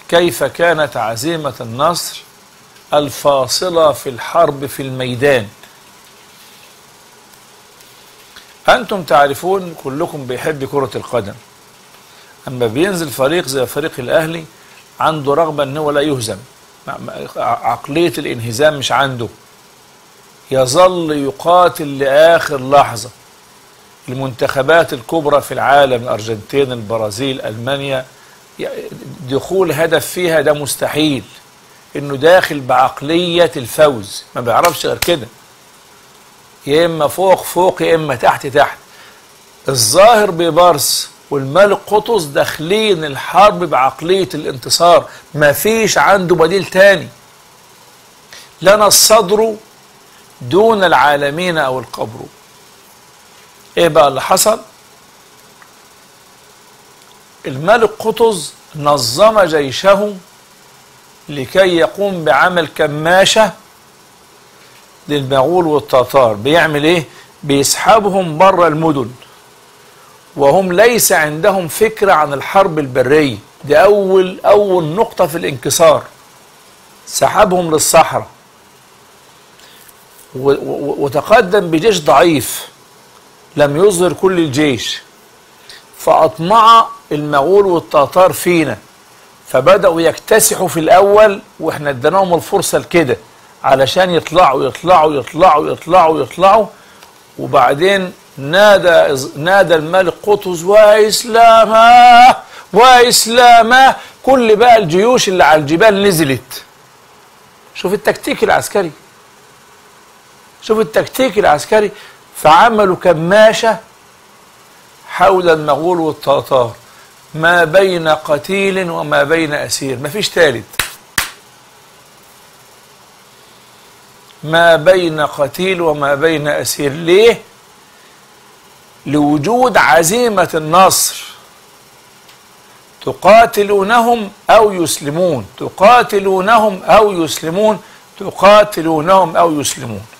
كيف كانت عزيمة النصر الفاصلة في الحرب في الميدان أنتم تعرفون كلكم بيحب كرة القدم أما بينزل فريق زي فريق الأهلي عنده رغبة أنه لا يهزم عقلية الانهزام مش عنده يظل يقاتل لآخر لحظة المنتخبات الكبرى في العالم الأرجنتين البرازيل ألمانيا دخول هدف فيها ده مستحيل انه داخل بعقلية الفوز ما بيعرفش غير كده يا اما فوق فوق يا اما تحت تحت الظاهر ببرص والملك قطز داخلين الحرب بعقلية الانتصار ما فيش عنده بديل تاني لنا الصدر دون العالمين او القبر ايه بقى اللي حصل الملك قطز نظم جيشه لكي يقوم بعمل كماشة للمغول والتتار بيعمل ايه بيسحبهم بره المدن وهم ليس عندهم فكرة عن الحرب البرية دي أول أول نقطة في الانكسار سحبهم للصحراء وتقدم بجيش ضعيف لم يظهر كل الجيش فأطمع المغول والتتار فينا فبدأوا يكتسحوا في الأول وإحنا اديناهم الفرصة لكده علشان يطلعوا يطلعوا يطلعوا يطلعوا يطلعوا وبعدين نادى نادى الملك قطز وإسلاما وإسلاما كل بقى الجيوش اللي على الجبال نزلت شوف التكتيك العسكري شوف التكتيك العسكري فعملوا كماشة حول المغول والتتار ما بين قتيل وما بين أسير ما فيش ثالث ما بين قتيل وما بين أسير ليه لوجود عزيمة النصر تقاتلونهم أو يسلمون تقاتلونهم أو يسلمون تقاتلونهم أو يسلمون